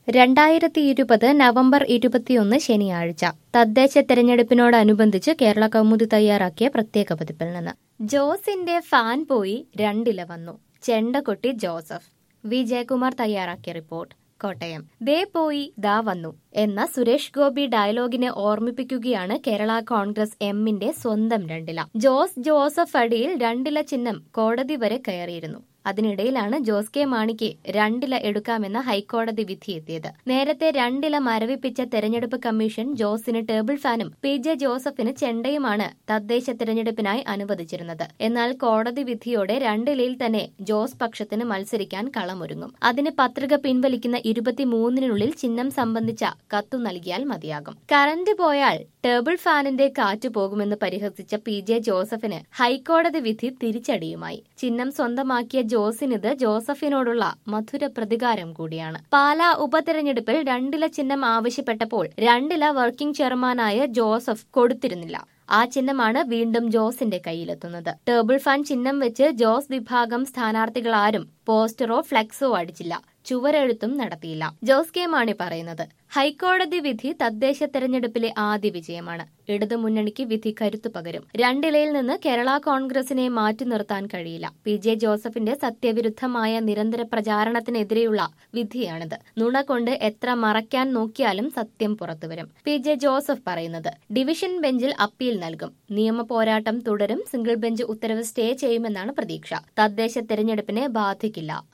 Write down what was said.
രണ്ടായിരത്തി ഇരുപത് നവംബർ ഇരുപത്തിയൊന്ന് ശനിയാഴ്ച തദ്ദേശ തെരഞ്ഞെടുപ്പിനോടനുബന്ധിച്ച് കേരള കൗമുദി തയ്യാറാക്കിയ പ്രത്യേക പതിപ്പിൽ നിന്ന് ജോസിന്റെ ഫാൻ പോയി രണ്ടില വന്നു ചെണ്ടകൊട്ടി ജോസഫ് വി ജയകുമാർ തയ്യാറാക്കിയ റിപ്പോർട്ട് കോട്ടയം ദേ പോയി ദാ വന്നു എന്ന സുരേഷ് ഗോപി ഡയലോഗിനെ ഓർമ്മിപ്പിക്കുകയാണ് കേരള കോൺഗ്രസ് എമ്മിന്റെ സ്വന്തം രണ്ടില ജോസ് ജോസഫ് അടിയിൽ രണ്ടില ചിഹ്നം കോടതി വരെ കയറിയിരുന്നു അതിനിടയിലാണ് ജോസ് കെ മാണിക്ക് രണ്ടില എടുക്കാമെന്ന ഹൈക്കോടതി വിധിയെത്തിയത് നേരത്തെ രണ്ടില മരവിപ്പിച്ച തെരഞ്ഞെടുപ്പ് കമ്മീഷൻ ജോസിന് ടേബിൾ ഫാനും പി ജെ ജോസഫിന് ചെണ്ടയുമാണ് തദ്ദേശ തെരഞ്ഞെടുപ്പിനായി അനുവദിച്ചിരുന്നത് എന്നാൽ കോടതി വിധിയോടെ രണ്ടിലയിൽ തന്നെ ജോസ് പക്ഷത്തിന് മത്സരിക്കാൻ കളമൊരുങ്ങും അതിന് പത്രിക പിൻവലിക്കുന്ന ഇരുപത്തിമൂന്നിനുള്ളിൽ ചിഹ്നം സംബന്ധിച്ച കത്തു നൽകിയാൽ മതിയാകും കറന്റ് പോയാൽ ടേബിൾ ഫാനിന്റെ കാറ്റ് പോകുമെന്ന് പരിഹസിച്ച പി ജെ ജോസഫിന് ഹൈക്കോടതി വിധി തിരിച്ചടിയുമായി ചിഹ്നം സ്വന്തമാക്കിയ ജോസിനിത് ജോസഫിനോടുള്ള മധുര പ്രതികാരം കൂടിയാണ് പാലാ ഉപതെരഞ്ഞെടുപ്പിൽ രണ്ടില ചിഹ്നം ആവശ്യപ്പെട്ടപ്പോൾ രണ്ടില വർക്കിംഗ് ചെയർമാനായ ജോസഫ് കൊടുത്തിരുന്നില്ല ആ ചിഹ്നമാണ് വീണ്ടും ജോസിന്റെ കയ്യിലെത്തുന്നത് ടേബിൾ ഫാൻ ചിഹ്നം വെച്ച് ജോസ് വിഭാഗം സ്ഥാനാർത്ഥികൾ ആരും പോസ്റ്ററോ ഫ്ലെക്സോ അടിച്ചില്ല ചുവരെഴുത്തും നടത്തിയില്ല ജോസ് കെ മാണി പറയുന്നത് ഹൈക്കോടതി വിധി തദ്ദേശ തെരഞ്ഞെടുപ്പിലെ ആദ്യ വിജയമാണ് ഇടതുമുന്നണിക്ക് വിധി കരുത്തു പകരും രണ്ടിലയിൽ നിന്ന് കേരള കോൺഗ്രസിനെ മാറ്റി നിർത്താൻ കഴിയില്ല പി ജെ ജോസഫിന്റെ സത്യവിരുദ്ധമായ നിരന്തര പ്രചാരണത്തിനെതിരെയുള്ള വിധിയാണിത് നുണ കൊണ്ട് എത്ര മറയ്ക്കാൻ നോക്കിയാലും സത്യം പുറത്തുവരും പി ജെ ജോസഫ് പറയുന്നത് ഡിവിഷൻ ബെഞ്ചിൽ അപ്പീൽ നൽകും നിയമ പോരാട്ടം തുടരും സിംഗിൾ ബെഞ്ച് ഉത്തരവ് സ്റ്റേ ചെയ്യുമെന്നാണ് പ്രതീക്ഷ തദ്ദേശ തെരഞ്ഞെടുപ്പിനെ ബാധിക്കില്ല